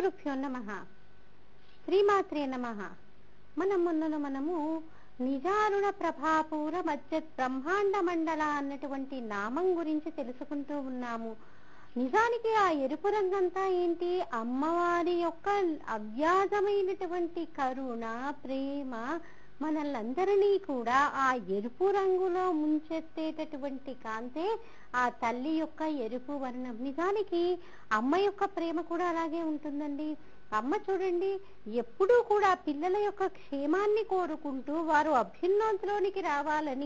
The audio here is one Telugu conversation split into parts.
గురుభ్యో నమ శ్రీమాత్రే నమ మనం మొన్నను మనము నిజారుణ ప్రభాపూర మధ్య బ్రహ్మాండ మండల అన్నటువంటి నామం గురించి తెలుసుకుంటూ ఉన్నాము నిజానికి ఆ ఎరుపు రంగంతా ఏంటి అమ్మవారి యొక్క అవ్యాజమైనటువంటి కరుణ ప్రేమ మనల్నందరినీ కూడా ఆ ఎరుపు రంగులో ముంచెత్తేటటువంటి కాంతే ఆ తల్లి యొక్క ఎరుపు వర్ణం నిజానికి అమ్మ యొక్క ప్రేమ కూడా అలాగే ఉంటుందండి అమ్మ చూడండి ఎప్పుడూ కూడా పిల్లల యొక్క క్షేమాన్ని కోరుకుంటూ వారు అభ్యున్నతిలోనికి రావాలని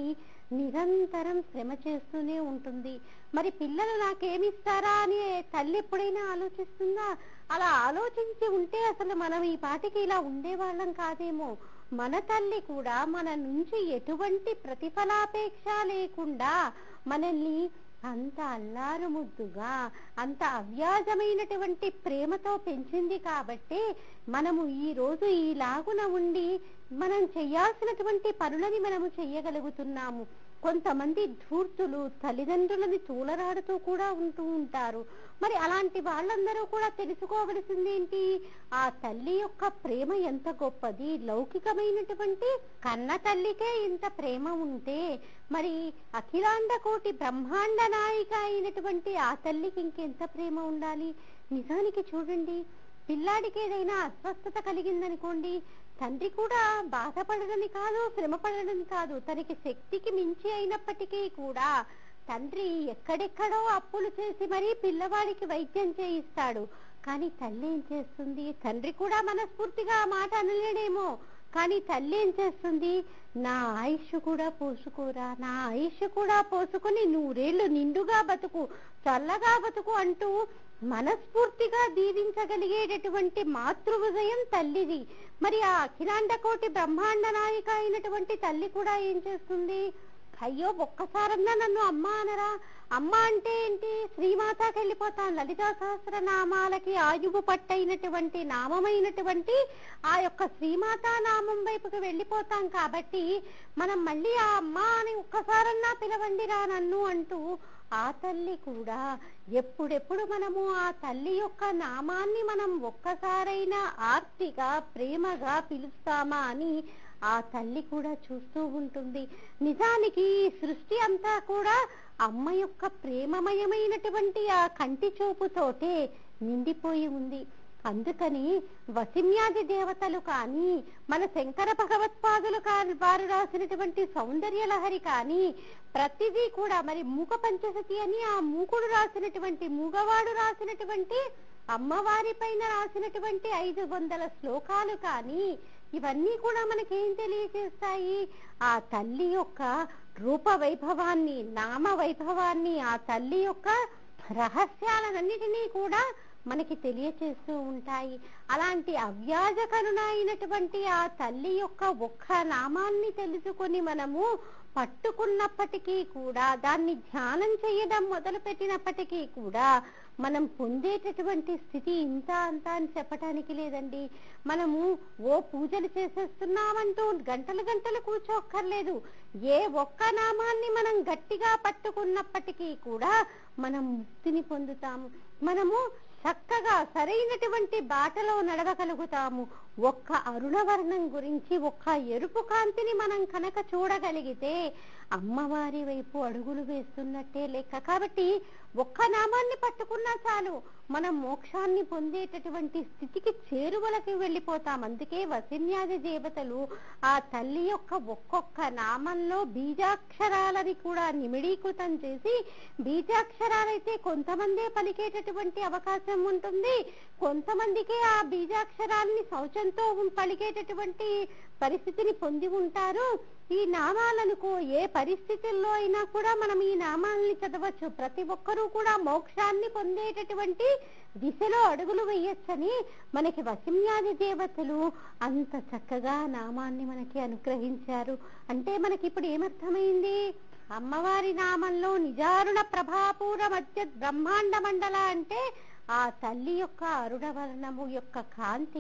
నిరంతరం శ్రమ చేస్తూనే ఉంటుంది మరి పిల్లలు నాకేమిస్తారా అని తల్లి ఎప్పుడైనా ఆలోచిస్తుందా అలా ఆలోచించి ఉంటే అసలు మనం ఈ పాటికి ఇలా ఉండేవాళ్ళం కాదేమో మన తల్లి కూడా మన నుంచి ఎటువంటి ప్రతిఫలాపేక్ష లేకుండా మనల్ని అంత అల్లారు ముద్దుగా అంత అవ్యాజమైనటువంటి ప్రేమతో పెంచింది కాబట్టి మనము ఈ రోజు ఈలాగున ఉండి మనం చేయాల్సినటువంటి పనులని మనము చెయ్యగలుగుతున్నాము కొంతమంది ధూర్తులు తల్లిదండ్రులని తూలరాడుతూ కూడా ఉంటూ ఉంటారు మరి అలాంటి వాళ్ళందరూ కూడా తెలుసుకోవలసింది ఏంటి ఆ తల్లి యొక్క ప్రేమ ఎంత గొప్పది లౌకికమైనటువంటి కన్న తల్లికే ఇంత ప్రేమ ఉంటే మరి అఖిలాండ కోటి బ్రహ్మాండ నాయిక అయినటువంటి ఆ తల్లికి ఇంకెంత ప్రేమ ఉండాలి నిజానికి చూడండి పిల్లాడికి ఏదైనా అస్వస్థత కలిగిందనుకోండి తండ్రి కూడా బాధపడడని కాదు శ్రమపడడని కాదు తనకి శక్తికి మించి అయినప్పటికీ కూడా తండ్రి ఎక్కడెక్కడో అప్పులు చేసి మరీ పిల్లవాడికి వైద్యం చేయిస్తాడు కానీ తల్లి ఏం చేస్తుంది తండ్రి కూడా మనస్ఫూర్తిగా ఆ మాట అనలేడేమో కానీ తల్లి ఏం చేస్తుంది నా ఆయుష్ కూడా పోసుకోరా నా ఆయుష్ కూడా పోసుకొని నూరేళ్లు నిండుగా బతుకు చల్లగా బతుకు అంటూ మనస్ఫూర్తిగా దీవించగలిగేటటువంటి మాతృ విజయం తల్లిది మరి ఆ అఖిలాండ కోటి బ్రహ్మాండ నాయిక అయినటువంటి తల్లి కూడా ఏం చేస్తుంది అయ్యో ఒక్కసారన్నా నన్ను అమ్మ అనరా అమ్మ అంటే ఏంటి శ్రీమాతకి వెళ్ళిపోతాం లలితా సహస్రనామాలకి ఆయువు పట్టైనటువంటి నామమైనటువంటి ఆ యొక్క శ్రీమాత నామం వైపుకి వెళ్ళిపోతాం కాబట్టి మనం మళ్ళీ ఆ అమ్మ అని ఒక్కసారన్నా పిలవండిరా నన్ను అంటూ ఆ తల్లి కూడా ఎప్పుడెప్పుడు మనము ఆ తల్లి యొక్క నామాన్ని మనం ఒక్కసారైనా ఆర్తిగా ప్రేమగా పిలుస్తామా అని ఆ తల్లి కూడా చూస్తూ ఉంటుంది నిజానికి ఈ సృష్టి అంతా కూడా అమ్మ యొక్క ప్రేమమయమైనటువంటి ఆ కంటి చూపుతోటే నిండిపోయి ఉంది అందుకని వసిమ్యాది దేవతలు కానీ మన శంకర భగవత్పాదులు కాని వారు రాసినటువంటి సౌందర్య లహరి కానీ ప్రతిదీ కూడా మరి మూక పంచసతి అని ఆ మూకుడు రాసినటువంటి మూగవాడు రాసినటువంటి అమ్మవారి పైన రాసినటువంటి ఐదు వందల శ్లోకాలు కానీ ఇవన్నీ కూడా మనకేం తెలియజేస్తాయి ఆ తల్లి యొక్క రూప వైభవాన్ని నామ వైభవాన్ని ఆ తల్లి యొక్క రహస్యాలన్నిటినీ కూడా మనకి తెలియచేస్తూ ఉంటాయి అలాంటి అవ్యాజ కరుణ అయినటువంటి ఆ తల్లి యొక్క ఒక్క నామాన్ని తెలుసుకొని మనము పట్టుకున్నప్పటికీ కూడా దాన్ని ధ్యానం చేయడం మొదలు పెట్టినప్పటికీ కూడా మనం పొందేటటువంటి స్థితి ఇంత అంత అని చెప్పటానికి లేదండి మనము ఓ పూజలు చేసేస్తున్నామంటూ గంటలు గంటలు కూర్చోక్కర్లేదు ఏ ఒక్క నామాన్ని మనం గట్టిగా పట్టుకున్నప్పటికీ కూడా మనం ముక్తిని పొందుతాము మనము చక్కగా సరైనటువంటి బాటలో నడవగలుగుతాము ఒక్క అరుణవర్ణం గురించి ఒక్క ఎరుపు కాంతిని మనం కనుక చూడగలిగితే అమ్మవారి వైపు అడుగులు వేస్తున్నట్టే లెక్క కాబట్టి ఒక్క నామాన్ని పట్టుకున్నా చాలు మనం మోక్షాన్ని పొందేటటువంటి స్థితికి చేరువలకి వెళ్ళిపోతాం అందుకే వసిన్యాది దేవతలు ఆ తల్లి యొక్క ఒక్కొక్క నామంలో బీజాక్షరాలని కూడా నిమిడీకృతం చేసి బీజాక్షరాలైతే కొంతమందే పలికేటటువంటి అవకాశం ఉంటుంది కొంతమందికి ఆ బీజాక్షరాల్ని శౌచంతో పలికేటటువంటి పరిస్థితిని పొంది ఉంటారు ఈ నామాలనుకో ఏ పరిస్థితుల్లో అయినా కూడా మనం ఈ నామాలని చదవచ్చు ప్రతి ఒక్కరూ కూడా మోక్షాన్ని పొందేటటువంటి దిశలో అడుగులు వేయొచ్చని మనకి వసిమ్యాది దేవతలు అంత చక్కగా నామాన్ని మనకి అనుగ్రహించారు అంటే మనకి ఇప్పుడు ఏమర్థమైంది అమ్మవారి నామంలో నిజారుణ ప్రభాపూర మధ్య బ్రహ్మాండ మండల అంటే ఆ తల్లి యొక్క అరుణవర్ణము యొక్క కాంతి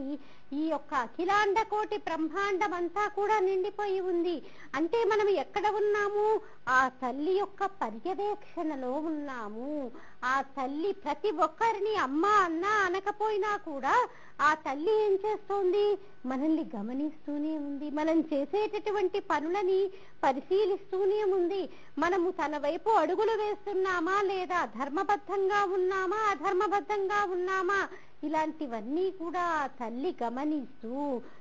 ఈ యొక్క అఖిలాండ కోటి బ్రహ్మాండం అంతా కూడా నిండిపోయి ఉంది అంటే మనం ఎక్కడ ఉన్నాము ఆ తల్లి యొక్క పర్యవేక్షణలో ఉన్నాము ఆ తల్లి ప్రతి ఒక్కరిని అమ్మ అన్న అనకపోయినా కూడా ఆ తల్లి ఏం చేస్తోంది మనల్ని గమనిస్తూనే ఉంది మనం చేసేటటువంటి పనులని పరిశీలిస్తూనే ఉంది మనము తన వైపు అడుగులు వేస్తున్నామా లేదా ధర్మబద్ధంగా ఉన్నామా అధర్మబద్ధంగా ఉన్నామా ఇలాంటివన్నీ కూడా ఆ తల్లి గమనిస్తూ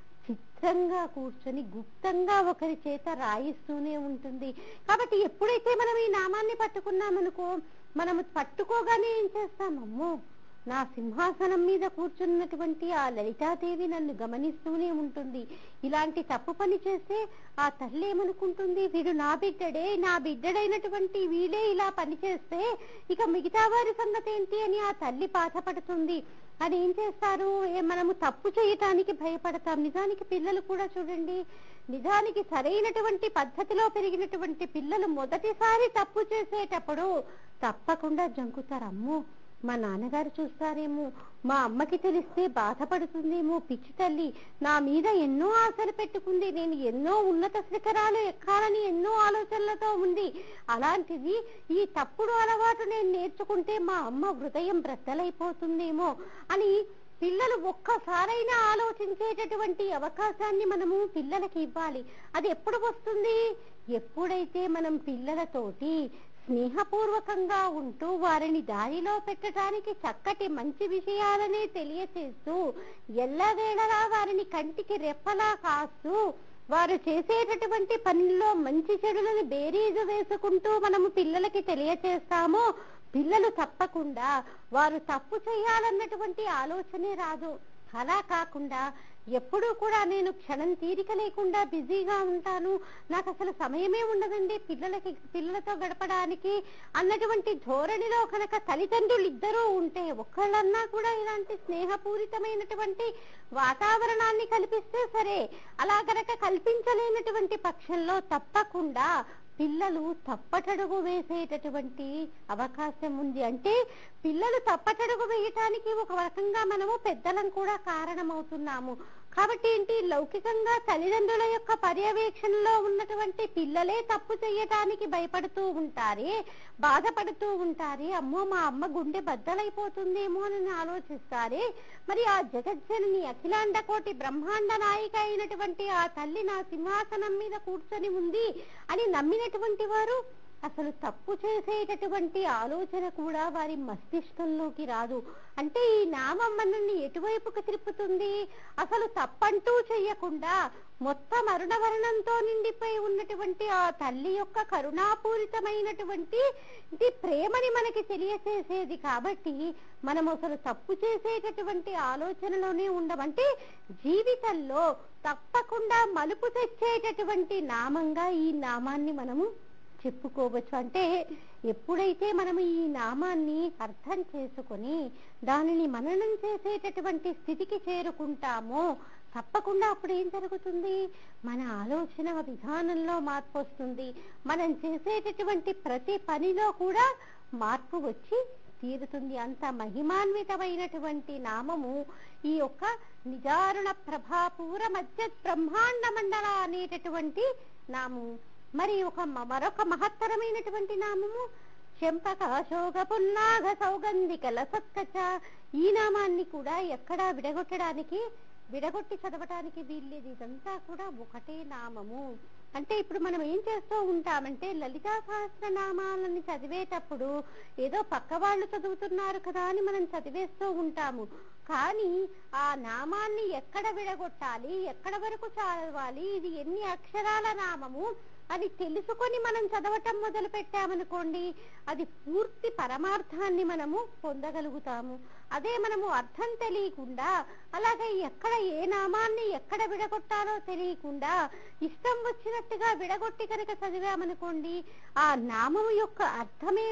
చిత్రంగా కూర్చొని గుప్తంగా ఒకరి చేత రాయిస్తూనే ఉంటుంది కాబట్టి ఎప్పుడైతే మనం ఈ నామాన్ని పట్టుకున్నామనుకో మనము పట్టుకోగానే ఏం చేస్తాం అమ్మో నా సింహాసనం మీద కూర్చున్నటువంటి ఆ లలితాదేవి నన్ను గమనిస్తూనే ఉంటుంది ఇలాంటి తప్పు పని చేస్తే ఆ తల్లి ఏమనుకుంటుంది వీడు నా బిడ్డడే నా బిడ్డడైనటువంటి వీడే ఇలా పని చేస్తే ఇక మిగతా వారి సంగతి ఏంటి అని ఆ తల్లి బాధపడుతుంది అది ఏం చేస్తారు ఏ మనము తప్పు చేయటానికి భయపడతాం నిజానికి పిల్లలు కూడా చూడండి నిజానికి సరైనటువంటి పద్ధతిలో పెరిగినటువంటి పిల్లలు మొదటిసారి తప్పు చేసేటప్పుడు తప్పకుండా జంకుతారు అమ్మో మా నాన్నగారు చూస్తారేమో మా అమ్మకి తెలిస్తే బాధపడుతుందేమో పిచ్చి తల్లి నా మీద ఎన్నో ఆశలు పెట్టుకుంది నేను ఎన్నో ఉన్నత శిఖరాలు ఎక్కాలని ఎన్నో ఆలోచనలతో ఉంది అలాంటిది ఈ తప్పుడు అలవాటు నేను నేర్చుకుంటే మా అమ్మ హృదయం బ్రద్దలైపోతుందేమో అని పిల్లలు ఒక్కసారైనా ఆలోచించేటటువంటి అవకాశాన్ని మనము పిల్లలకి ఇవ్వాలి అది ఎప్పుడు వస్తుంది ఎప్పుడైతే మనం పిల్లలతోటి స్నేహపూర్వకంగా ఉంటూ వారిని దారిలో పెట్టడానికి చక్కటి మంచి విషయాలనే తెలియచేస్తూ ఎల్లవేళలా వారిని కంటికి రెప్పలా కాస్తూ వారు చేసేటటువంటి పనుల్లో మంచి చెడులను బేరీజు వేసుకుంటూ మనము పిల్లలకి తెలియచేస్తామో పిల్లలు తప్పకుండా వారు తప్పు చేయాలన్నటువంటి ఆలోచనే రాదు అలా కాకుండా ఎప్పుడూ కూడా నేను క్షణం తీరిక లేకుండా బిజీగా ఉంటాను నాకు అసలు సమయమే ఉండదండి పిల్లలకి పిల్లలతో గడపడానికి అన్నటువంటి ధోరణిలో కనుక తల్లిదండ్రులు ఇద్దరూ ఉంటే ఒక్కళ్ళన్నా కూడా ఇలాంటి స్నేహపూరితమైనటువంటి వాతావరణాన్ని కల్పిస్తే సరే అలా గనక కల్పించలేనటువంటి పక్షంలో తప్పకుండా పిల్లలు తప్పటడుగు వేసేటటువంటి అవకాశం ఉంది అంటే పిల్లలు తప్పటడుగు వేయటానికి ఒక రకంగా మనము పెద్దలం కూడా కారణమవుతున్నాము కాబట్టి ఏంటి లౌకికంగా తల్లిదండ్రుల యొక్క పర్యవేక్షణలో ఉన్నటువంటి పిల్లలే తప్పు చేయటానికి భయపడుతూ ఉంటారే బాధపడుతూ ఉంటారే అమ్మో మా అమ్మ గుండె బద్దలైపోతుందేమో అని ఆలోచిస్తారే మరి ఆ జగజ్జనని అఖిలాండ కోటి బ్రహ్మాండ నాయిక అయినటువంటి ఆ తల్లి నా సింహాసనం మీద కూర్చొని ఉంది అని నమ్మినటువంటి వారు అసలు తప్పు చేసేటటువంటి ఆలోచన కూడా వారి మస్తిష్కంలోకి రాదు అంటే ఈ నామం మనల్ని ఎటువైపుకు తిప్పుతుంది అసలు తప్పంటూ చెయ్యకుండా మొత్తం అరుణవర్ణంతో నిండిపోయి ఉన్నటువంటి ఆ తల్లి యొక్క కరుణాపూరితమైనటువంటి ఇది ప్రేమని మనకి తెలియచేసేది కాబట్టి మనం అసలు తప్పు చేసేటటువంటి ఆలోచనలోనే ఉండమంటే జీవితంలో తప్పకుండా మలుపు తెచ్చేటటువంటి నామంగా ఈ నామాన్ని మనము చెప్పుకోవచ్చు అంటే ఎప్పుడైతే మనము ఈ నామాన్ని అర్థం చేసుకొని దానిని మననం చేసేటటువంటి స్థితికి చేరుకుంటామో తప్పకుండా అప్పుడు ఏం జరుగుతుంది మన ఆలోచన విధానంలో మార్పు వస్తుంది మనం చేసేటటువంటి ప్రతి పనిలో కూడా మార్పు వచ్చి తీరుతుంది అంత మహిమాన్వితమైనటువంటి నామము ఈ యొక్క నిజారుణ ప్రభాపూర మధ్య బ్రహ్మాండ మండల అనేటటువంటి నామము మరి ఒక మ- మరొక మహత్తరమైనటువంటి నామము చెంపక అశోక పున్నాగ సౌగంధిక లసత్కచ ఈ నామాన్ని కూడా ఎక్కడా విడగొట్టడానికి విడగొట్టి చదవటానికి వీల్లేదు ఇదంతా కూడా ఒకటే నామము అంటే ఇప్పుడు మనం ఏం చేస్తూ ఉంటామంటే లలితా సహస్ర నామాలని చదివేటప్పుడు ఏదో పక్క వాళ్ళు చదువుతున్నారు కదా అని మనం చదివేస్తూ ఉంటాము కానీ ఆ నామాన్ని ఎక్కడ విడగొట్టాలి ఎక్కడ వరకు చదవాలి ఇది ఎన్ని అక్షరాల నామము అని తెలుసుకొని మనం చదవటం మొదలు పెట్టామనుకోండి అది పూర్తి పరమార్థాన్ని మనము పొందగలుగుతాము అదే మనము అర్థం తెలియకుండా అలాగే ఎక్కడ ఏ నామాన్ని ఎక్కడ విడగొట్టాలో తెలియకుండా ఇష్టం వచ్చినట్టుగా విడగొట్టి కనుక చదివామనుకోండి ఆ నామము యొక్క అర్థమే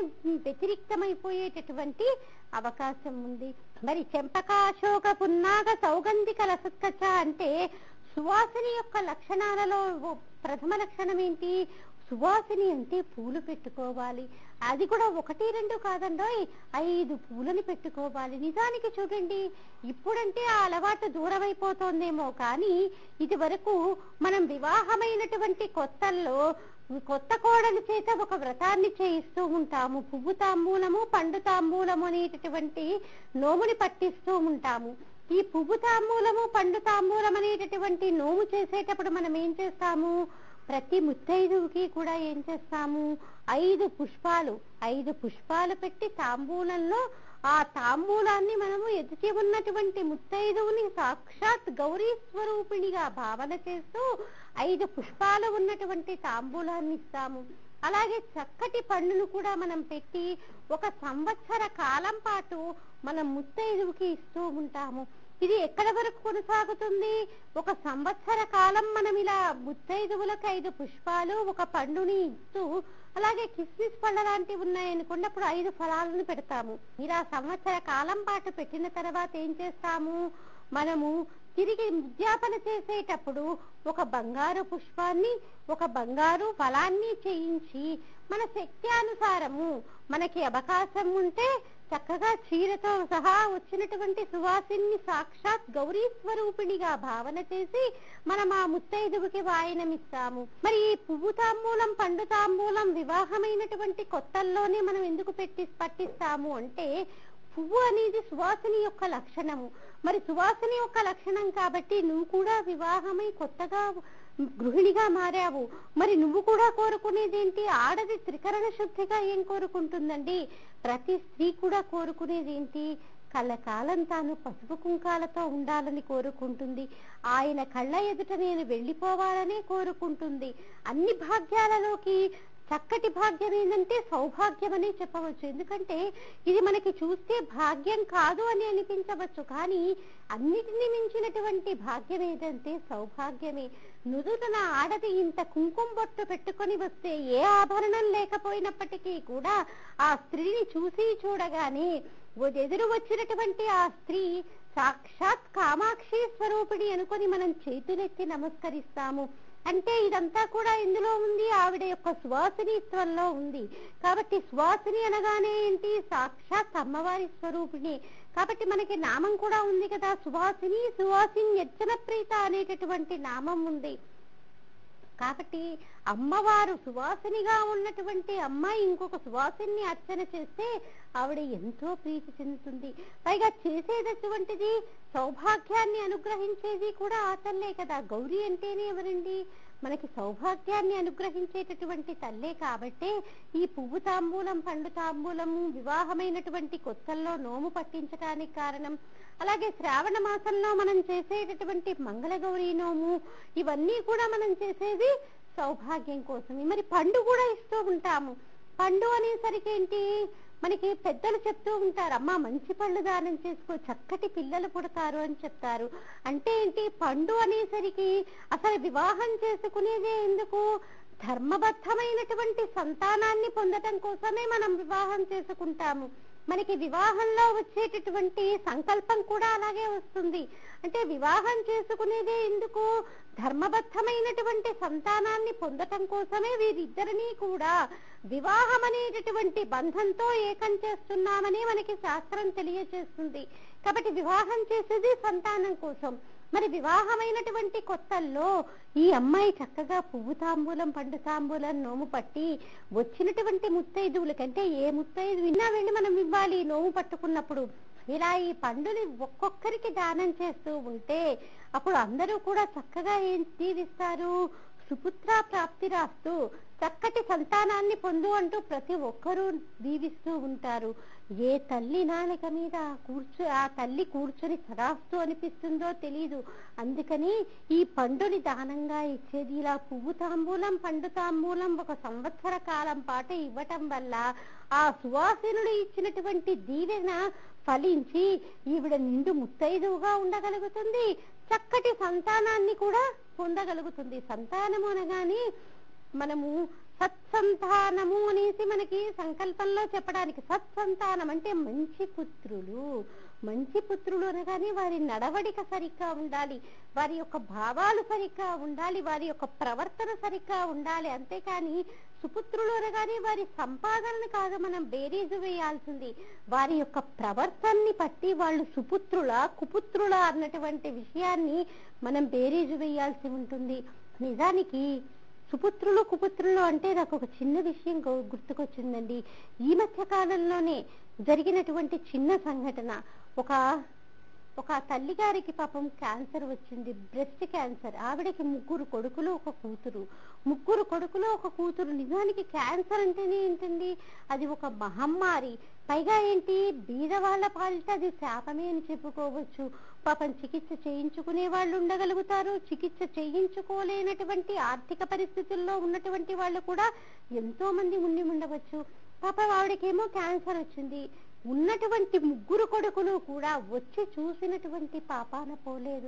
వ్యతిరిక్తమైపోయేటటువంటి అవకాశం ఉంది మరి చెంపకాశోక పున్నాగ సౌగంధిక రసత్కచ అంటే సువాసిని యొక్క లక్షణాలలో ఓ ప్రథమ లక్షణం ఏంటి సువాసిని అంటే పూలు పెట్టుకోవాలి అది కూడా ఒకటి రెండు కాదండోయ్ ఐదు పూలని పెట్టుకోవాలి నిజానికి చూడండి ఇప్పుడంటే ఆ అలవాటు దూరం అయిపోతోందేమో కానీ ఇది వరకు మనం వివాహమైనటువంటి కొత్తల్లో కొత్త కోడలి చేత ఒక వ్రతాన్ని చేయిస్తూ ఉంటాము పువ్వు తాంబూలము పండు తాంబూలము అనేటటువంటి నోముని పట్టిస్తూ ఉంటాము ఈ పువ్వు తాంబూలము పండు తాంబూలం అనేటటువంటి నోము చేసేటప్పుడు మనం ఏం చేస్తాము ప్రతి ముత్తైదువుకి కూడా ఏం చేస్తాము ఐదు పుష్పాలు ఐదు పుష్పాలు పెట్టి తాంబూలంలో ఆ తాంబూలాన్ని మనము ఎదుటి ఉన్నటువంటి ముత్తైదువుని సాక్షాత్ గౌరీ స్వరూపిణిగా భావన చేస్తూ ఐదు పుష్పాలు ఉన్నటువంటి తాంబూలాన్ని ఇస్తాము అలాగే చక్కటి పండును కూడా మనం పెట్టి ఒక సంవత్సర కాలం పాటు మనం ముత్తైదువుకి ఇస్తూ ఉంటాము ఇది ఎక్కడ వరకు కొనసాగుతుంది ఒక సంవత్సర కాలం మనం ఇలా ముత్తైదువులకు ఐదు పుష్పాలు ఒక పండుని ఇస్తూ అలాగే కిస్మిస్ పళ్ళ లాంటివి ఉన్నాయనుకోండి అప్పుడు ఐదు ఫలాలను పెడతాము ఇలా సంవత్సర కాలం పాటు పెట్టిన తర్వాత ఏం చేస్తాము మనము తిరిగి ఉద్యాపన చేసేటప్పుడు ఒక బంగారు పుష్పాన్ని ఒక బంగారు ఫలాన్ని చేయించి మన శక్తి అనుసారము మనకి అవకాశం ఉంటే చక్కగా చీరతో సహా వచ్చినటువంటి సువాసిని సాక్షాత్ గౌరీ స్వరూపిణిగా భావన చేసి మనం ఆ ముత్తైదువుకి వాయనమిస్తాము మరి ఈ పువ్వు తాంబూలం పండు తాంబూలం వివాహమైనటువంటి కొత్తల్లోనే మనం ఎందుకు పెట్టి పట్టిస్తాము అంటే పువ్వు అనేది సువాసిని యొక్క లక్షణము మరి సువాసిని యొక్క లక్షణం కాబట్టి నువ్వు కూడా వివాహమై కొత్తగా గృహిణిగా మారావు మరి నువ్వు కూడా కోరుకునేది ఏంటి ఆడది త్రికరణ శుద్ధిగా ఏం కోరుకుంటుందండి ప్రతి స్త్రీ కూడా కోరుకునేది ఏంటి కళ్ళకాలం తాను పసుపు కుంకాలతో ఉండాలని కోరుకుంటుంది ఆయన కళ్ళ ఎదుట నేను వెళ్ళిపోవాలనే కోరుకుంటుంది అన్ని భాగ్యాలలోకి చక్కటి భాగ్యం ఏంటంటే సౌభాగ్యం అనే చెప్పవచ్చు ఎందుకంటే ఇది మనకి చూస్తే భాగ్యం కాదు అని అనిపించవచ్చు కానీ అన్నిటినీ మించినటువంటి భాగ్యం ఏదంటే సౌభాగ్యమే నుదుటన ఆడది ఇంత కుంకుమ బొట్టు పెట్టుకొని వస్తే ఏ ఆభరణం లేకపోయినప్పటికీ కూడా ఆ స్త్రీని చూసి చూడగానే ఎదురు వచ్చినటువంటి ఆ స్త్రీ సాక్షాత్ కామాక్షి స్వరూపిణి అనుకొని మనం చేతులెత్తి నమస్కరిస్తాము అంటే ఇదంతా కూడా ఇందులో ఉంది ఆవిడ యొక్క సువాసినిత్వంలో ఉంది కాబట్టి సువాసిని అనగానే ఏంటి సాక్షాత్ అమ్మవారి స్వరూపిణి కాబట్టి మనకి నామం కూడా ఉంది కదా సువాసిని సువాసిని యర్చన ప్రీత అనేటటువంటి నామం ఉంది కాబట్టి అమ్మవారు సువాసినిగా ఉన్నటువంటి అమ్మాయి ఇంకొక సువాసిని అర్చన చేస్తే ఆవిడ ఎంతో ప్రీతి చెందుతుంది పైగా చేసేటటువంటిది సౌభాగ్యాన్ని అనుగ్రహించేది కూడా ఆ తల్లే కదా గౌరీ అంటేనే ఎవరండి మనకి సౌభాగ్యాన్ని అనుగ్రహించేటటువంటి తల్లే కాబట్టే ఈ పువ్వు తాంబూలం పండు తాంబూలము వివాహమైనటువంటి కొత్తల్లో నోము పట్టించడానికి కారణం అలాగే శ్రావణ మాసంలో మనం చేసేటటువంటి మంగళగౌరి నోము ఇవన్నీ కూడా మనం చేసేది సౌభాగ్యం కోసమే మరి పండు కూడా ఇస్తూ ఉంటాము పండు అనేసరికి ఏంటి మనకి పెద్దలు చెప్తూ ఉంటారు అమ్మ మంచి పళ్ళు దానం చేసుకో చక్కటి పిల్లలు పుడతారు అని చెప్తారు అంటే ఏంటి పండు అనేసరికి అసలు వివాహం చేసుకునేదే ఎందుకు ధర్మబద్ధమైనటువంటి సంతానాన్ని పొందటం కోసమే మనం వివాహం చేసుకుంటాము మనకి వివాహంలో వచ్చేటటువంటి సంకల్పం కూడా అలాగే వస్తుంది అంటే వివాహం చేసుకునేదే ఎందుకు ధర్మబద్ధమైనటువంటి సంతానాన్ని పొందటం కోసమే వీరిద్దరినీ కూడా వివాహం అనేటటువంటి బంధంతో ఏకం చేస్తున్నామని మనకి శాస్త్రం తెలియజేస్తుంది కాబట్టి వివాహం చేసేది సంతానం కోసం మరి వివాహమైనటువంటి కొత్తల్లో ఈ అమ్మాయి చక్కగా పువ్వు తాంబూలం పండు తాంబూలం నోము పట్టి వచ్చినటువంటి ముత్తైదువులకంటే ఏ ముత్తైదు విన్నా వెళ్ళి మనం ఇవ్వాలి నోము పట్టుకున్నప్పుడు ఇలా ఈ పండుని ఒక్కొక్కరికి దానం చేస్తూ ఉంటే అప్పుడు అందరూ కూడా చక్కగా ఏం దీవిస్తారు సుపుత్ర ప్రాప్తి రాస్తూ చక్కటి సంతానాన్ని పొందు అంటూ ప్రతి ఒక్కరూ దీవిస్తూ ఉంటారు ఏ తల్లి నాలుక మీద కూర్చో ఆ తల్లి కూర్చొని సరాస్తూ అనిపిస్తుందో తెలీదు అందుకని ఈ పండుని దానంగా ఇచ్చేది ఇలా పువ్వు తాంబూలం పండు తాంబూలం ఒక సంవత్సర కాలం పాటు ఇవ్వటం వల్ల ఆ సువాసినుడు ఇచ్చినటువంటి దీవెన ఫలించి ఈవిడ నిండు ముత్తైదువుగా ఉండగలుగుతుంది చక్కటి సంతానాన్ని కూడా పొందగలుగుతుంది సంతానము అనగానే మనము సత్సంతానము అనేసి మనకి సంకల్పంలో చెప్పడానికి సత్సంతానం అంటే మంచి పుత్రులు మంచి పుత్రులు అనగానే వారి నడవడిక సరిగ్గా ఉండాలి వారి యొక్క భావాలు సరిగ్గా ఉండాలి వారి యొక్క ప్రవర్తన సరిగ్గా ఉండాలి అంతేకాని సుపుత్రులు అనగానే వారి సంపాదనను కాదు మనం బేరీజు వేయాల్సింది వారి యొక్క ప్రవర్తనని బట్టి వాళ్ళు సుపుత్రుల కుపుత్రుల అన్నటువంటి విషయాన్ని మనం బేరీజు వేయాల్సి ఉంటుంది నిజానికి సుపుత్రులు కుపుత్రులు అంటే నాకు ఒక చిన్న విషయం గు- గుర్తుకొచ్చిందండి ఈ మధ్య కాలంలోనే జరిగినటువంటి చిన్న సంఘటన ఒక ఒక తల్లిగారికి పాపం క్యాన్సర్ వచ్చింది బ్రెస్ట్ క్యాన్సర్ ఆవిడకి ముగ్గురు కొడుకులు ఒక కూతురు ముగ్గురు కొడుకులు ఒక కూతురు నిజానికి క్యాన్సర్ అంటేనే ఏంటండి అది ఒక మహమ్మారి పైగా ఏంటి బీదవాళ్ల పాలిట అది శాపమే అని చెప్పుకోవచ్చు పాపం చికిత్స చేయించుకునే వాళ్ళు ఉండగలుగుతారు చికిత్స చేయించుకోలేనటువంటి ఆర్థిక పరిస్థితుల్లో ఉన్నటువంటి వాళ్ళు కూడా ఎంతో మంది ఉండి ఉండవచ్చు పాపం ఆవిడకేమో క్యాన్సర్ వచ్చింది ఉన్నటువంటి ముగ్గురు కొడుకులు కూడా వచ్చి చూసినటువంటి పాపాన పోలేదు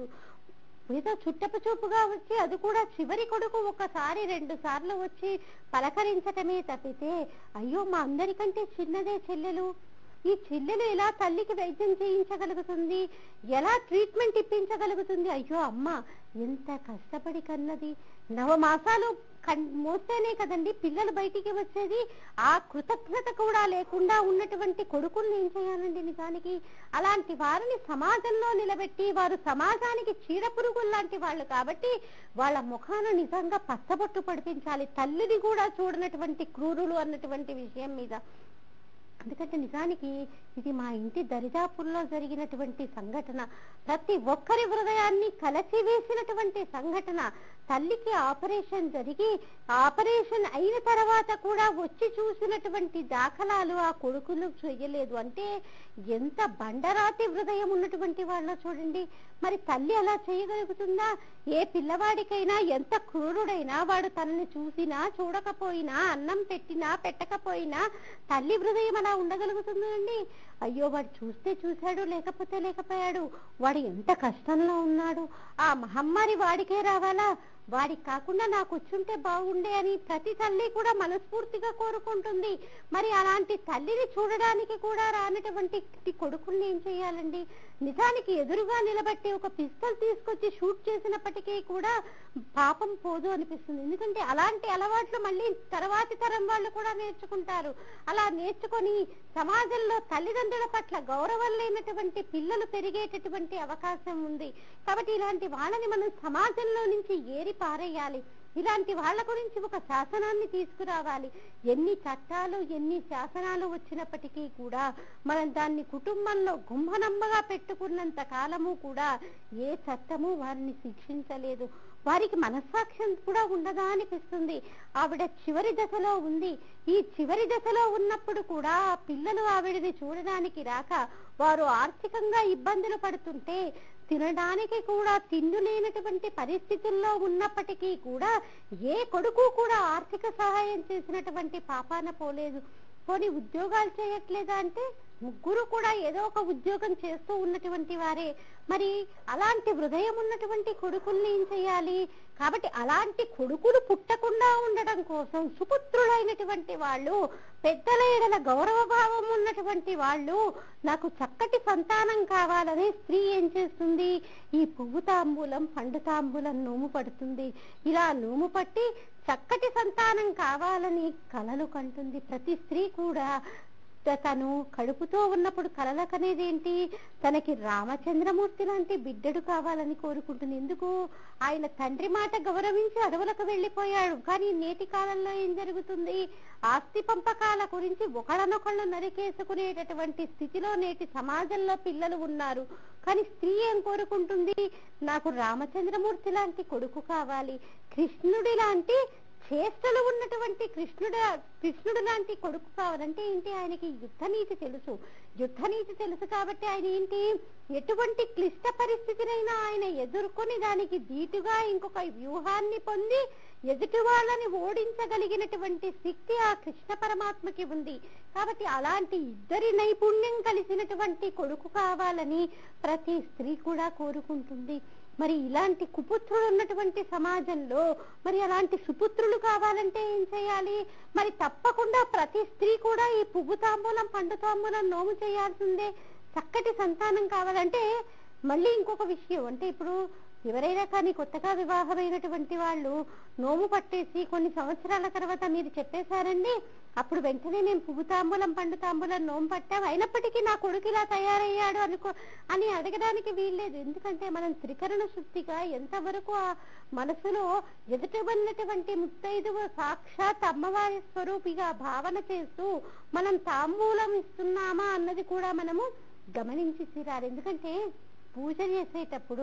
ఏదో చుట్టపు చూపుగా వచ్చి అది కూడా చివరి కొడుకు ఒకసారి రెండు సార్లు వచ్చి పలకరించటమే తప్పితే అయ్యో మా అందరికంటే చిన్నదే చెల్లెలు ఈ చెల్లెలు ఎలా తల్లికి వైద్యం చేయించగలుగుతుంది ఎలా ట్రీట్మెంట్ ఇప్పించగలుగుతుంది అయ్యో అమ్మ ఎంత కష్టపడి కన్నది నవమాసాలు కన్- మోస్తేనే కదండి పిల్లలు బయటికి వచ్చేది ఆ కృతజ్ఞత కూడా లేకుండా ఉన్నటువంటి కొడుకుల్ని ఏం చేయాలండి నిజానికి అలాంటి వారిని సమాజంలో నిలబెట్టి వారు సమాజానికి చీడపురుగులు లాంటి వాళ్ళు కాబట్టి వాళ్ళ ముఖాన నిజంగా పచ్చబొట్టు పడిపించాలి తల్లిని కూడా చూడనటువంటి క్రూరులు అన్నటువంటి విషయం మీద ఎందుకంటే నిజానికి ఇది మా ఇంటి దరిదాపుల్లో జరిగినటువంటి సంఘటన ప్రతి ఒక్కరి హృదయాన్ని కలచివేసినటువంటి సంఘటన తల్లికి ఆపరేషన్ జరిగి ఆపరేషన్ అయిన తర్వాత కూడా వచ్చి చూసినటువంటి దాఖలాలు ఆ కొడుకులు చేయలేదు అంటే ఎంత బండరాతి హృదయం ఉన్నటువంటి వాళ్ళ చూడండి మరి తల్లి అలా చేయగలుగుతుందా ఏ పిల్లవాడికైనా ఎంత క్రూరుడైనా వాడు తనని చూసినా చూడకపోయినా అన్నం పెట్టినా పెట్టకపోయినా తల్లి హృదయం అలా ఉండగలుగుతుందండి అయ్యో వాడు చూస్తే చూశాడు లేకపోతే లేకపోయాడు వాడు ఎంత కష్టంలో ఉన్నాడు ఆ మహమ్మారి వాడికే రావాలా వాడికి కాకుండా నాకు వచ్చుంటే బాగుండే అని ప్రతి తల్లి కూడా మనస్ఫూర్తిగా కోరుకుంటుంది మరి అలాంటి తల్లిని చూడడానికి కూడా రానటువంటి ఈ కొడుకుల్ని ఏం చేయాలండి నిజానికి ఎదురుగా నిలబట్టి ఒక పిస్తల్ తీసుకొచ్చి షూట్ చేసినప్పటికీ కూడా పాపం పోదు అనిపిస్తుంది ఎందుకంటే అలాంటి అలవాట్లు మళ్ళీ తర్వాతి తరం వాళ్ళు కూడా నేర్చుకుంటారు అలా నేర్చుకొని సమాజంలో తల్లిదండ్రుల పట్ల గౌరవం లేనటువంటి పిల్లలు పెరిగేటటువంటి అవకాశం ఉంది కాబట్టి ఇలాంటి వాళ్ళని మనం సమాజంలో నుంచి ఏరి పారేయాలి ఇలాంటి వాళ్ళ గురించి ఒక శాసనాన్ని తీసుకురావాలి ఎన్ని చట్టాలు ఎన్ని శాసనాలు వచ్చినప్పటికీ కూడా మనం దాన్ని కుటుంబంలో గుంభనమ్మగా పెట్టుకున్నంత కాలము కూడా ఏ చట్టము వారిని శిక్షించలేదు వారికి మనస్సాక్ష్యం కూడా ఉండదా అనిపిస్తుంది ఆవిడ చివరి దశలో ఉంది ఈ చివరి దశలో ఉన్నప్పుడు కూడా ఆ పిల్లలు ఆవిడని చూడడానికి రాక వారు ఆర్థికంగా ఇబ్బందులు పడుతుంటే తినడానికి కూడా తిండి లేనటువంటి పరిస్థితుల్లో ఉన్నప్పటికీ కూడా ఏ కొడుకు కూడా ఆర్థిక సహాయం చేసినటువంటి పాపాన పోలేదు పోనీ ఉద్యోగాలు చేయట్లేదా అంటే ముగ్గురు కూడా ఏదో ఒక ఉద్యోగం చేస్తూ ఉన్నటువంటి వారే మరి అలాంటి హృదయం ఉన్నటువంటి కొడుకుల్ని ఏం చేయాలి కాబట్టి అలాంటి కొడుకులు పుట్టకుండా ఉండడం కోసం సుపుత్రులైనటువంటి వాళ్ళు పెద్దల ఎడల గౌరవ భావం ఉన్నటువంటి వాళ్ళు నాకు చక్కటి సంతానం కావాలని స్త్రీ ఏం చేస్తుంది ఈ పువ్వు తాంబూలం పండు తాంబూలం నోము పడుతుంది ఇలా నోము పట్టి చక్కటి సంతానం కావాలని కలలు కంటుంది ప్రతి స్త్రీ కూడా త- తను కడుపుతో ఉన్నప్పుడు కలలకనేది ఏంటి తనకి రామచంద్రమూర్తి లాంటి బిడ్డడు కావాలని కోరుకుంటుంది ఎందుకు ఆయన తండ్రి మాట గౌరవించి అడవులకు వెళ్ళిపోయాడు కానీ నేటి కాలంలో ఏం జరుగుతుంది ఆస్తి పంపకాల గురించి ఒకళ్ళనొకళ్ళు నరికేసుకునేటటువంటి స్థితిలో నేటి సమాజంలో పిల్లలు ఉన్నారు కానీ స్త్రీ ఏం కోరుకుంటుంది నాకు రామచంద్రమూర్తి లాంటి కొడుకు కావాలి కృష్ణుడి లాంటి చేష్టలు ఉన్నటువంటి కృష్ణుడు కృష్ణుడు లాంటి కొడుకు కావాలంటే ఏంటి ఆయనకి యుద్ధ నీతి తెలుసు యుద్ధ నీతి తెలుసు కాబట్టి ఆయన ఏంటి ఎటువంటి క్లిష్ట పరిస్థితినైనా ఆయన ఎదుర్కొని దానికి ధీటుగా ఇంకొక వ్యూహాన్ని పొంది ఎదుటి వాళ్ళని ఓడించగలిగినటువంటి శక్తి ఆ కృష్ణ పరమాత్మకి ఉంది కాబట్టి అలాంటి ఇద్దరి నైపుణ్యం కలిసినటువంటి కొడుకు కావాలని ప్రతి స్త్రీ కూడా కోరుకుంటుంది మరి ఇలాంటి కుపుత్రులు ఉన్నటువంటి సమాజంలో మరి అలాంటి సుపుత్రులు కావాలంటే ఏం చేయాలి మరి తప్పకుండా ప్రతి స్త్రీ కూడా ఈ పువ్వు తాంబూలం పండు తాంబూలం నోము చేయాల్సిందే చక్కటి సంతానం కావాలంటే మళ్ళీ ఇంకొక విషయం అంటే ఇప్పుడు ఎవరైనా కానీ కొత్తగా వివాహమైనటువంటి వాళ్ళు నోము పట్టేసి కొన్ని సంవత్సరాల తర్వాత మీరు చెప్పేశారండి అప్పుడు వెంటనే మేము పువ్వు తాంబూలం పండు తాంబూలం నోము పట్టాం అయినప్పటికీ నా కొడుకు ఇలా తయారయ్యాడు అనుకో అని అడగడానికి వీల్లేదు ఎందుకంటే మనం త్రికరణ శుద్ధిగా ఎంతవరకు ఆ మనసులో ఎదుట ఉన్నటువంటి ముత్తైదువు సాక్షాత్ అమ్మవారి స్వరూపిగా భావన చేస్తూ మనం తాంబూలం ఇస్తున్నామా అన్నది కూడా మనము గమనించి తీరాలి ఎందుకంటే పూజ చేసేటప్పుడు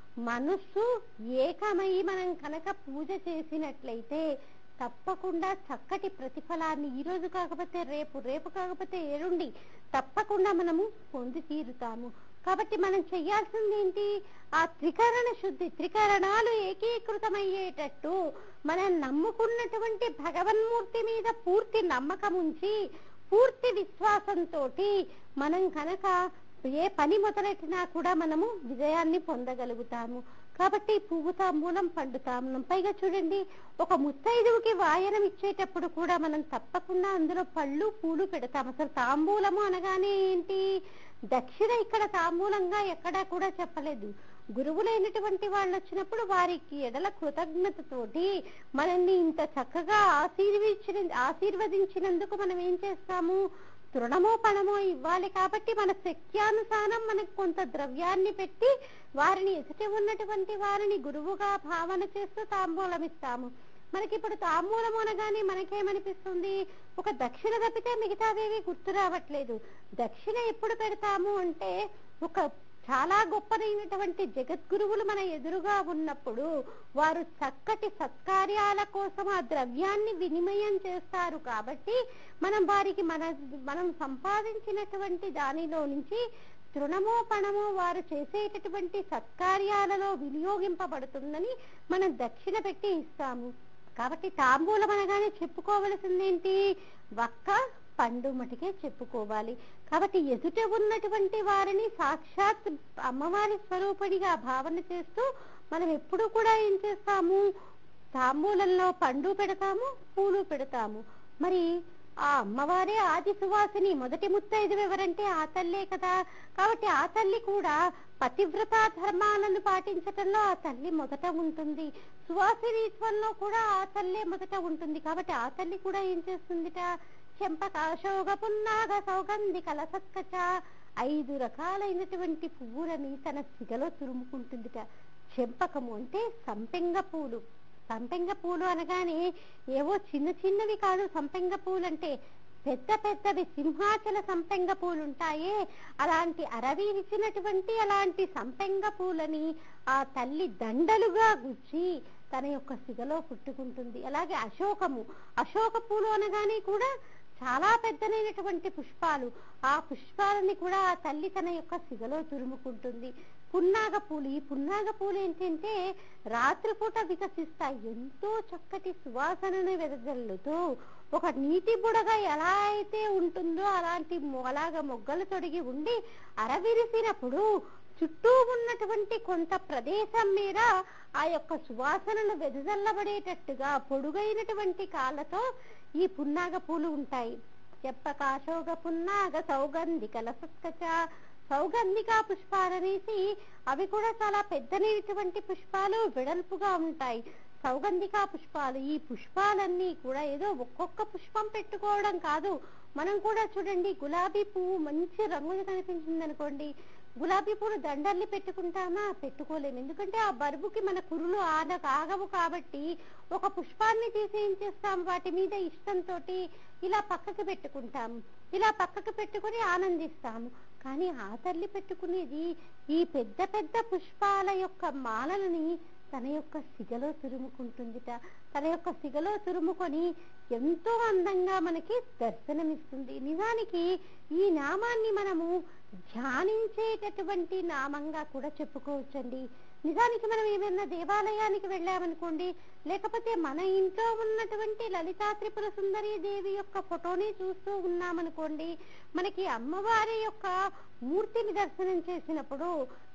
మనస్సు ఏకమై మనం కనుక పూజ చేసినట్లయితే తప్పకుండా చక్కటి ప్రతిఫలాన్ని ఈ రోజు కాకపోతే రేపు రేపు కాకపోతే ఎరుండి తప్పకుండా మనము పొంది తీరుతాము కాబట్టి మనం చేయాల్సింది ఏంటి ఆ త్రికరణ శుద్ధి త్రికరణాలు ఏకీకృతమయ్యేటట్టు మనం నమ్ముకున్నటువంటి భగవన్మూర్తి మీద పూర్తి నమ్మకం ఉంచి పూర్తి విశ్వాసంతో మనం కనుక ఏ పని మొదలెట్టినా కూడా మనము విజయాన్ని పొందగలుగుతాము కాబట్టి పువ్వు తాంబూలం పండు తాంబూలం పైగా చూడండి ఒక ముత్తైదువుకి వాయనం ఇచ్చేటప్పుడు కూడా మనం తప్పకుండా అందులో పళ్ళు పూలు పెడతాం అసలు తాంబూలము అనగానే ఏంటి దక్షిణ ఇక్కడ తాంబూలంగా ఎక్కడా కూడా చెప్పలేదు గురువులైనటువంటి వాళ్ళు వచ్చినప్పుడు వారికి ఎడల కృతజ్ఞతతోటి మనల్ని ఇంత చక్కగా ఆశీర్వించిన ఆశీర్వదించినందుకు మనం ఏం చేస్తాము తృణమో పణమో ఇవ్వాలి కాబట్టి మన శక్త్యానుసారం మనకు కొంత ద్రవ్యాన్ని పెట్టి వారిని ఎదుట ఉన్నటువంటి వారిని గురువుగా భావన చేస్తూ తాంబూలం ఇస్తాము మనకి ఇప్పుడు తాంబూలం అనగానే మనకేమనిపిస్తుంది ఒక దక్షిణ తప్పితే మిగతావేవి గుర్తు రావట్లేదు దక్షిణ ఎప్పుడు పెడతాము అంటే ఒక చాలా గొప్పదైనటువంటి జగద్గురువులు మన ఎదురుగా ఉన్నప్పుడు వారు చక్కటి సత్కార్యాల కోసం ఆ ద్రవ్యాన్ని వినిమయం చేస్తారు కాబట్టి మనం వారికి మన మనం సంపాదించినటువంటి దానిలో నుంచి తృణమో పణమో వారు చేసేటటువంటి సత్కార్యాలలో వినియోగింపబడుతుందని మనం దక్షిణ పెట్టి ఇస్తాము కాబట్టి తాంబూలం అనగానే చెప్పుకోవలసిందేంటి వక్క పండు మటుకే చెప్పుకోవాలి కాబట్టి ఎదుట ఉన్నటువంటి వారిని సాక్షాత్ అమ్మవారి స్వరూపుడిగా భావన చేస్తూ మనం ఎప్పుడు కూడా ఏం చేస్తాము తాంబూలంలో పండు పెడతాము పూలు పెడతాము మరి ఆ అమ్మవారే ఆది సువాసిని మొదటి ముత్తైదు ఎవరంటే ఆ తల్లే కదా కాబట్టి ఆ తల్లి కూడా పతివ్రత ధర్మాలను పాటించటంలో ఆ తల్లి మొదట ఉంటుంది సువాసినీత్వంలో కూడా ఆ తల్లే మొదట ఉంటుంది కాబట్టి ఆ తల్లి కూడా ఏం చేస్తుందిట చెంపక అశోక పున్నాగ సౌగంధి కలసత్కచ ఐదు రకాలైనటువంటి పువ్వులని తన సిగలో తురుముకుంటుందిట చెంపకము అంటే సంపెంగ పూలు సంపెంగ పూలు అనగానే ఏవో చిన్న చిన్నవి కాదు సంపెంగ పూలు అంటే పెద్ద పెద్దవి సింహాచల సంపెంగ పూలు ఉంటాయే అలాంటి అరవిరిచినటువంటి అలాంటి సంపెంగ పూలని ఆ తల్లి దండలుగా గుచ్చి తన యొక్క సిగలో పుట్టుకుంటుంది అలాగే అశోకము అశోక పూలు అనగానే కూడా చాలా పెద్దనైనటువంటి పుష్పాలు ఆ పుష్పాలని కూడా ఆ తల్లి తన యొక్క సిగలో తురుముకుంటుంది పున్నాగ పూలు ఈ పున్నాగ పూలు ఏంటంటే రాత్రిపూట వికసిస్తాయి ఎంతో చక్కటి సువాసనను వెదజల్లుతూ ఒక నీటి బుడగ ఎలా అయితే ఉంటుందో అలాంటి మొ- అలాగ మొగ్గలు తొడిగి ఉండి అరవిరిసినప్పుడు చుట్టూ ఉన్నటువంటి కొంత ప్రదేశం మీద ఆ యొక్క సువాసనలు వెదజల్లబడేటట్టుగా పొడుగైనటువంటి కాళ్ళతో ఈ పున్నాగ పూలు ఉంటాయి చెప్పక అశోక పున్నాగ సౌగంధిక లసత్కచ సౌగంధిక పుష్పాలనేసి అవి కూడా చాలా పెద్దనైనటువంటి పుష్పాలు వెడల్పుగా ఉంటాయి సౌగంధిక పుష్పాలు ఈ పుష్పాలన్నీ కూడా ఏదో ఒక్కొక్క పుష్పం పెట్టుకోవడం కాదు మనం కూడా చూడండి గులాబీ పువ్వు మంచి రంగులు కనిపించింది అనుకోండి గులాబీ పూలు దండల్ని పెట్టుకుంటామా పెట్టుకోలేము ఎందుకంటే ఆ బరువుకి మన కురులు ఆడ ఆగవు కాబట్టి ఒక పుష్పాన్ని తీసి ఏం చేస్తాం వాటి మీద ఇష్టంతో ఇలా పక్కకి పెట్టుకుంటాము ఇలా పక్కకు పెట్టుకుని ఆనందిస్తాము కానీ ఆ తల్లి పెట్టుకునేది ఈ పెద్ద పెద్ద పుష్పాల యొక్క మాలలని తన యొక్క సిగలో తురుముకుంటుందిట తన యొక్క సిగలో తురుముకొని ఎంతో అందంగా మనకి దర్శనమిస్తుంది నిజానికి ఈ నామాన్ని మనము ధ్యానించేటటువంటి నామంగా కూడా చెప్పుకోవచ్చండి నిజానికి మనం ఏమైనా దేవాలయానికి వెళ్ళామనుకోండి లేకపోతే మన ఇంట్లో ఉన్నటువంటి లలితా త్రిపుర సుందరి దేవి యొక్క ఫోటోని చూస్తూ ఉన్నామనుకోండి మనకి అమ్మవారి యొక్క మూర్తిని దర్శనం చేసినప్పుడు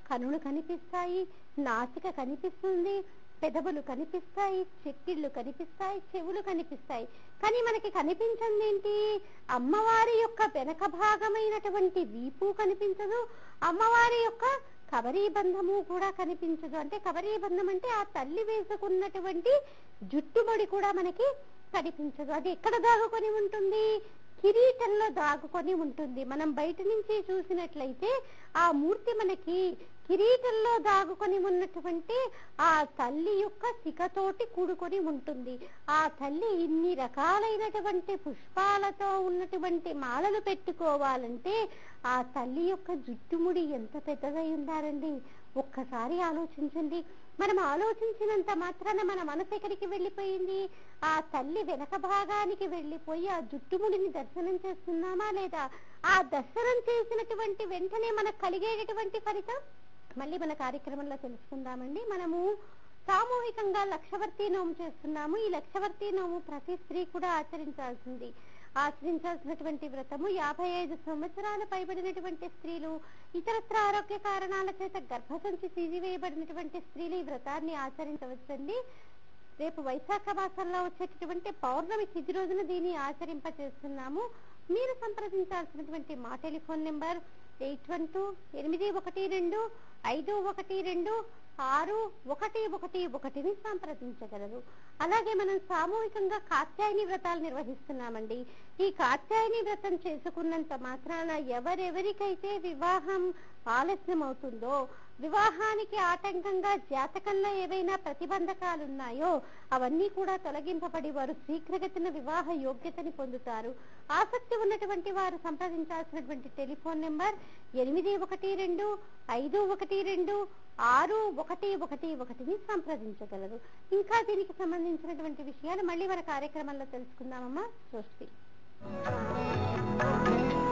కనులు కనిపిస్తాయి నాసిక కనిపిస్తుంది పెదవులు కనిపిస్తాయి చెక్కిళ్ళు కనిపిస్తాయి చెవులు కనిపిస్తాయి కానీ మనకి కనిపించింది ఏంటి అమ్మవారి యొక్క వెనక భాగమైనటువంటి వీపు కనిపించదు అమ్మవారి యొక్క కబరీబంధము కూడా కనిపించదు అంటే కబరీబంధం అంటే ఆ తల్లి వేసుకున్నటువంటి జుట్టుబడి కూడా మనకి కనిపించదు అది ఎక్కడ దాగుకొని ఉంటుంది కిరీటంలో దాగుకొని ఉంటుంది మనం బయట నుంచి చూసినట్లయితే ఆ మూర్తి మనకి కిరీటంలో దాగుకొని ఉన్నటువంటి ఆ తల్లి యొక్క శిఖతోటి కూడుకొని ఉంటుంది ఆ తల్లి ఇన్ని రకాలైనటువంటి పుష్పాలతో ఉన్నటువంటి మాలలు పెట్టుకోవాలంటే ఆ తల్లి యొక్క జుట్టుముడి ఎంత పెద్దదై ఉండాలండి ఒక్కసారి ఆలోచించండి మనం ఆలోచించినంత మాత్రాన మన మనసు ఎక్కడికి వెళ్ళిపోయింది ఆ తల్లి వెనక భాగానికి వెళ్ళిపోయి ఆ జుట్టుముడిని దర్శనం చేస్తున్నామా లేదా ఆ దర్శనం చేసినటువంటి వెంటనే మనకు కలిగేటటువంటి ఫలితం మళ్ళీ మన కార్యక్రమంలో తెలుసుకుందామండి మనము సామూహికంగా లక్షవర్తి నోము చేస్తున్నాము ఈ లక్షవర్తి నోము ప్రతి స్త్రీ కూడా ఆచరించాల్సింది ఆచరించాల్సినటువంటి వ్రతము యాభై ఐదు సంవత్సరాల పైబడినటువంటి స్త్రీలు ఇతరత్ర ఆరోగ్య కారణాల చేత గర్భసంచి తీసివేయబడినటువంటి స్త్రీలు ఈ వ్రతాన్ని ఆచరించవచ్చండి రేపు వైశాఖ మాసంలో వచ్చేటటువంటి పౌర్ణమి తిథి రోజున దీన్ని ఆచరింప చేస్తున్నాము మీరు సంప్రదించాల్సినటువంటి మా telephone number eight one two ఎనిమిది ఒకటి రెండు ఐదు ఒకటి రెండు ఆరు ఒకటి ఒకటి ఒకటిని సంప్రదించగలరు అలాగే మనం సామూహికంగా కాత్యాయని వ్రతాలు నిర్వహిస్తున్నామండి ఈ కాత్యాయని వ్రతం చేసుకున్నంత మాత్రాన ఎవరెవరికైతే వివాహం ఆలస్యం అవుతుందో వివాహానికి ఆటంకంగా జాతకంలో ఏవైనా ప్రతిబంధకాలు ఉన్నాయో అవన్నీ కూడా తొలగింపబడి వారు శీఘ్రగతిన వివాహ యోగ్యతని పొందుతారు ఆసక్తి ఉన్నటువంటి వారు సంప్రదించాల్సినటువంటి టెలిఫోన్ నెంబర్ ఎనిమిది ఒకటి రెండు ఐదు ఒకటి రెండు ఆరు ఒకటి ఒకటి ఒకటిని సంప్రదించగలరు ఇంకా దీనికి సంబంధించినటువంటి విషయాలు మళ్ళీ మన కార్యక్రమంలో తెలుసుకుందామమ్మా స్వస్తి